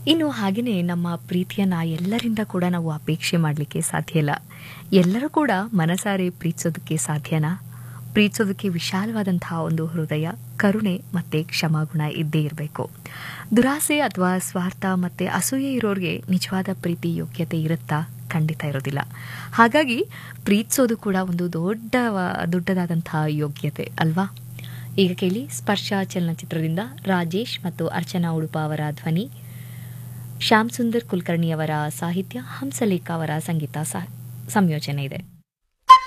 ಇನ್ನು ಹಾಗೆಯೇ ನಮ್ಮ ಪ್ರೀತಿಯನ್ನ ಎಲ್ಲರಿಂದ ಕೂಡ ನಾವು ಅಪೇಕ್ಷೆ ಮಾಡಲಿಕ್ಕೆ ಸಾಧ್ಯ ಇಲ್ಲ ಎಲ್ಲರೂ ಕೂಡ ಮನಸಾರೆ ಪ್ರೀತಿಸೋದಕ್ಕೆ ಸಾಧ್ಯನಾ ಪ್ರೀತಿಸೋದಕ್ಕೆ ವಿಶಾಲವಾದಂತಹ ಒಂದು ಹೃದಯ ಕರುಣೆ ಮತ್ತೆ ಕ್ಷಮಾಗುಣ ಇದ್ದೇ ಇರಬೇಕು ದುರಾಸೆ ಅಥವಾ ಸ್ವಾರ್ಥ ಮತ್ತೆ ಅಸೂಯೆ ಇರೋರಿಗೆ ನಿಜವಾದ ಪ್ರೀತಿ ಯೋಗ್ಯತೆ ಇರುತ್ತಾ ಖಂಡಿತ ಇರೋದಿಲ್ಲ ಹಾಗಾಗಿ ಪ್ರೀತಿಸೋದು ಕೂಡ ಒಂದು ದೊಡ್ಡ ದೊಡ್ಡದಾದಂತಹ ಯೋಗ್ಯತೆ ಅಲ್ವಾ ಈಗ ಕೇಳಿ ಸ್ಪರ್ಶ ಚಲನಚಿತ್ರದಿಂದ ರಾಜೇಶ್ ಮತ್ತು ಅರ್ಚನಾ ಉಡುಪ ಅವರ ಧ್ವನಿ ಶ್ಯಾಮ್ ಸುಂದರ್ ಕುಲಕರ್ಣಿ ಅವರ ಸಾಹಿತ್ಯ ಹಂಸಲೇಖ ಅವರ ಸಂಗೀತ ಸಂಯೋಜನೆ ಇದೆ